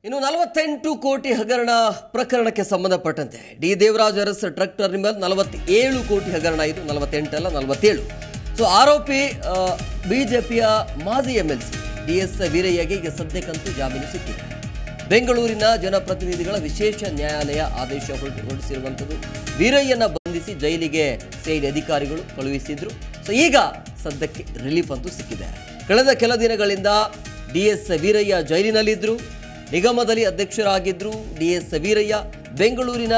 ಇನ್ನು ನಲವತ್ತೆಂಟು ಕೋಟಿ ಹಗರಣ ಪ್ರಕರಣಕ್ಕೆ ಸಂಬಂಧಪಟ್ಟಂತೆ D Devaraj Urs truck terminal ನಲವತ್ತೇಳು ಕೋಟಿ ಹಗರಣ ಇದು ನಲವತ್ತೆಂಟಲ್ಲ ನಲವತ್ತೇಳು ಸೊ ಆರೋಪಿ ಬಿಜೆಪಿಯ ಮಾಜಿ M L C D S ವೀರಯ್ಯಗೆ ಈಗ ಸದ್ಯಕ್ಕಂತೂ ಜಾಮೀನು ಸಿಕ್ಕಿದೆ ಬೆಂಗಳೂರಿನ ಜನಪ್ರತಿನಿಧಿಗಳ ವಿಶೇಷ ನ್ಯಾಯಾಲಯ ಆದೇಶ ಹೊರಡಿ- ಹೊರಡಿಸಿರುವಂಥದ್ದು ವೀರಯ್ಯನ ಬಂಧಿಸಿ ಜೈಲಿಗೆ ಸಿಐಡಿ ಅಧಿಕಾರಿಗಳು ಕಳುಹಿಸಿದ್ರು ಸೊ ಈಗ ಸದ್ಯಕ್ಕೆ ರಿಲೀಫ್ ಅಂತೂ ಸಿಕ್ಕಿದೆ ಕಳೆದ ಕೆಲ ದಿನಗಳಿಂದ ಡಿ ಎಸ್ ವೀರಯ್ಯ ಜೈಲಿನಲ್ಲಿದ್ದರು ನಿಗಮದಲ್ಲಿ ಅಧ್ಯಕ್ಷರಾಗಿದ್ದರು ಡಿ ಎಸ್ ವೀರಯ್ಯ ಬೆಂಗಳೂರಿನ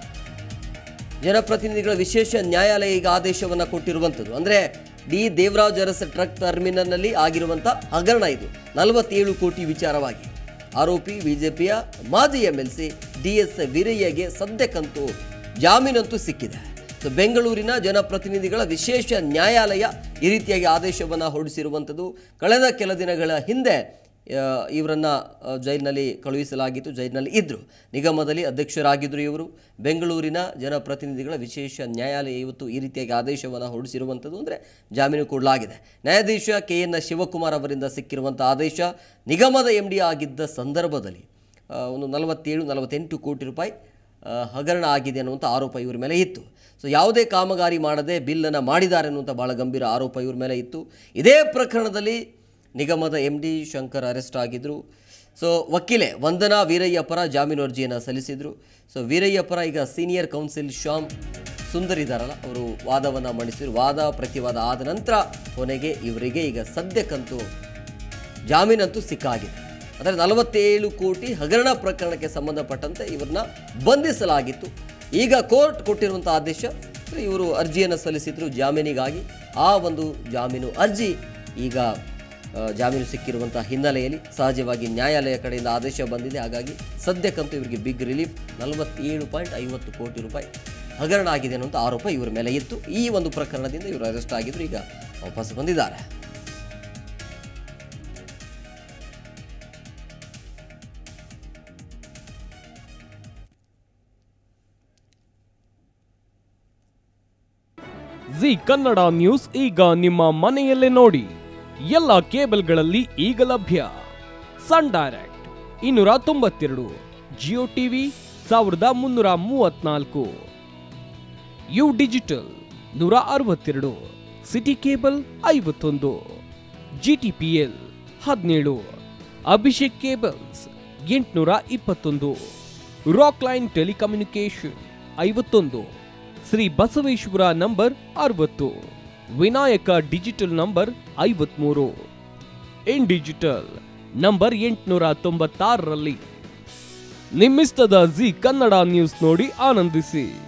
ಜನಪ್ರತಿನಿಧಿಗಳ ವಿಶೇಷ ನ್ಯಾಯಾಲಯ ಈಗ ಆದೇಶವನ್ನು ಕೊಟ್ಟಿರುವಂಥದ್ದು ಅಂದರೆ ಡಿ ದೇವರಾಜ್ ಅರಸ್ ಟ್ರಕ್ ಟರ್ಮಿನಲ್ನಲ್ಲಿ ಆಗಿರುವಂಥ ಹಗರಣ ಇದು ನಲವತ್ತೇಳು ಕೋಟಿ ವಿಚಾರವಾಗಿ ಆರೋಪಿ ಬಿಜೆಪಿಯ ಮಾಜಿ M L C D S ವೀರಯ್ಯಗೆ ಸದ್ಯಕ್ಕಂತೂ ಜಾಮೀನಂತೂ ಸಿಕ್ಕಿದೆ ಸೊ ಬೆಂಗಳೂರಿನ ಜನಪ್ರತಿನಿಧಿಗಳ ವಿಶೇಷ ನ್ಯಾಯಾಲಯ ಈ ರೀತಿಯಾಗಿ ಆದೇಶವನ್ನು ಹೊರಡಿಸಿರುವಂಥದ್ದು ಕಳೆದ ಕೆಲ ದಿನಗಳ ಹಿಂದೆ ಆ, ಇವರನ್ನ ಆ, ಜೈಲಿನಲ್ಲಿ ಕಳುಹಿಸಲಾಗಿತ್ತು ಜೈಲಿನಲ್ಲಿ ಇದ್ದರು ನಿಗಮದಲ್ಲಿ ಅಧ್ಯಕ್ಷರಾಗಿದ್ದರು ಇವರು ಬೆಂಗಳೂರಿನ ಜನಪ್ರತಿನಿಧಿಗಳ ವಿಶೇಷ ನ್ಯಾಯಾಲಯ ಇವತ್ತು ಈ ರೀತಿಯಾಗಿ ಆದೇಶವನ್ನು ಹೊರಡಿಸಿರುವಂಥದ್ದು ಅಂದರೆ ಜಾಮೀನು ಕೊಡಲಾಗಿದೆ ನ್ಯಾಯಾಧೀಶ ಕೆ ಎನ್ ಶಿವಕುಮಾರ್ ಅವರಿಂದ ಸಿಕ್ಕಿರುವಂಥ ಆದೇಶ ನಿಗಮದ ಎಂ ಡಿ ಆಗಿದ್ದ ಸಂದರ್ಭದಲ್ಲಿ ಆ, ಒಂದು ನಲವತ್ತೇಳು ನಲವತ್ತೆಂಟು ಕೋಟಿ ರೂಪಾಯಿ ಆ, ಹಗರಣ ಆಗಿದೆ ಅನ್ನುವಂಥ ಆರೋಪ ಇವ್ರ ಮೇಲೆ ಇತ್ತು ಸೊ ಯಾವುದೇ ಕಾಮಗಾರಿ ಮಾಡದೆ ಬಿಲ್ಲನ್ನು ಮಾಡಿದ್ದಾರೆ ಅನ್ನುವಂಥ ಭಾಳ ಗಂಭೀರ ಆರೋಪ ಇವ್ರ ಮೇಲೆ ಇತ್ತು ಇದೇ ಪ್ರಕರಣದಲ್ಲಿ ನಿಗಮದ ಎಂ ಡಿ ಶಂಕರ್ ಅರೆಸ್ಟ್ ಆಗಿದ್ದರು ಸೊ ವಕೀಲೆ ವಂದನಾ ವೀರಯ್ಯ ಪರ ಜಾಮೀನು ಅರ್ಜಿಯನ್ನು ಸಲ್ಲಿಸಿದರು ಸೊ ವೀರಯ್ಯ ಪರ ಈಗ ಸೀನಿಯರ್ ಕೌನ್ಸಿಲ್ ಶ್ಯಾಮ್ ಸುಂದರ್ ಇದ್ದಾರಲ್ಲ ಅವರು ವಾದವನ್ನು ಮಂಡಿಸಿದ್ರು ವಾದ ಪ್ರತಿವಾದ ಆದ ನಂತರ ಕೊನೆಗೆ ಇವರಿಗೆ ಈಗ ಸದ್ಯಕ್ಕಂತೂ ಜಾಮೀನಂತೂ ಸಿಕ್ಕಾಗಿದೆ ಅಂದರೆ ನಲವತ್ತೇಳು ಕೋಟಿ ಹಗರಣ ಪ್ರಕರಣಕ್ಕೆ ಸಂಬಂಧಪಟ್ಟಂತೆ ಇವ್ರನ್ನ ಬಂಧಿಸಲಾಗಿತ್ತು ಈಗ ಕೋರ್ಟ್ ಕೊಟ್ಟಿರುವಂಥ ಆದೇಶ ಇವರು ಅರ್ಜಿಯನ್ನು ಸಲ್ಲಿಸಿದ್ರು ಜಾಮೀನಿಗಾಗಿ ಆ ಒಂದು ಜಾಮೀನು ಅರ್ಜಿ ಈಗ ಆ, ಜಾಮೀನು ಸಿಕ್ಕಿರುವಂಥ ಹಿನ್ನೆಲೆಯಲ್ಲಿ ಸಹಜವಾಗಿ ನ್ಯಾಯಾಲಯ ಕಡೆಯಿಂದ ಆದೇಶ ಬಂದಿದೆ ಹಾಗಾಗಿ ಸದ್ಯಕ್ಕಂತೂ ಇವರಿಗೆ ಬಿಗ್ ರಿಲೀಫ್ ನಲವತ್ತೇಳು ಪಾಯಿಂಟ್ ಐವತ್ತು ಕೋಟಿ ರೂಪಾಯಿ ಹಗರಣ ಆಗಿದೆ ಅನ್ನುವಂಥ ಆರೋಪ ಇವರ ಮೇಲೆ ಇತ್ತು ಈ ಒಂದು ಪ್ರಕರಣದಿಂದ ಇವರು ಅರೆಸ್ಟ್ ಆಗಿದ್ರು ಈಗ ವಾಪಸ್ ಬಂದಿದ್ದಾರೆ ಜಿ ಕನ್ನಡ ನ್ಯೂಸ್ ಈಗ ನಿಮ್ಮ ಮನೆಯಲ್ಲೇ ನೋಡಿ ಎಲ್ಲ ಕೇಬಲ್ಗಳಲ್ಲಿ ಈಗ ಲಭ್ಯ ಸನ್ ಡೈರೆಕ್ಟ್ ಇನ್ನೂರ ತೊಂಬತ್ತೆರಡು ಜಿಯೋ ಟಿವಿ ಸಾವಿರದ ಮುನ್ನೂರ ಮೂವತ್ನಾಲ್ಕು ಯು ಡಿಜಿಟಲ್ ನೂರ ಅರವತ್ತೆರಡು ಸಿಟಿ ಕೇಬಲ್ ಐವತ್ತೊಂದು ಜಿ ಟಿ ಪಿ ಎಲ್ ಹದಿನೇಳು ಅಭಿಷೇಕ್ ಕೇಬಲ್ಸ್ ಎಂಟುನೂರ ಇಪ್ಪತ್ತೊಂದು ರಾಕ್ ಲೈನ್ ಟೆಲಿಕಮ್ಯುನಿಕೇಶನ್ ಐವತ್ತೊಂದು ಶ್ರೀ ಬಸವೇಶ್ವರ ನಂಬರ್ ಅರವತ್ತು ವಿನಾಯಕ ಡಿಜಿಟಲ್ ನಂಬರ್ ಐವತ್ಮೂರು ಇನ್ ಡಿಜಿಟಲ್ ನಂಬರ್ ಎಂಟುನೂರ ತೊಂಬತ್ತಾರರಲ್ಲಿ ನಿಮ್ಮಿಸ್ತದ ಜಿ ಕನ್ನಡ ನ್ಯೂಸ್ ನೋಡಿ ಆನಂದಿಸಿ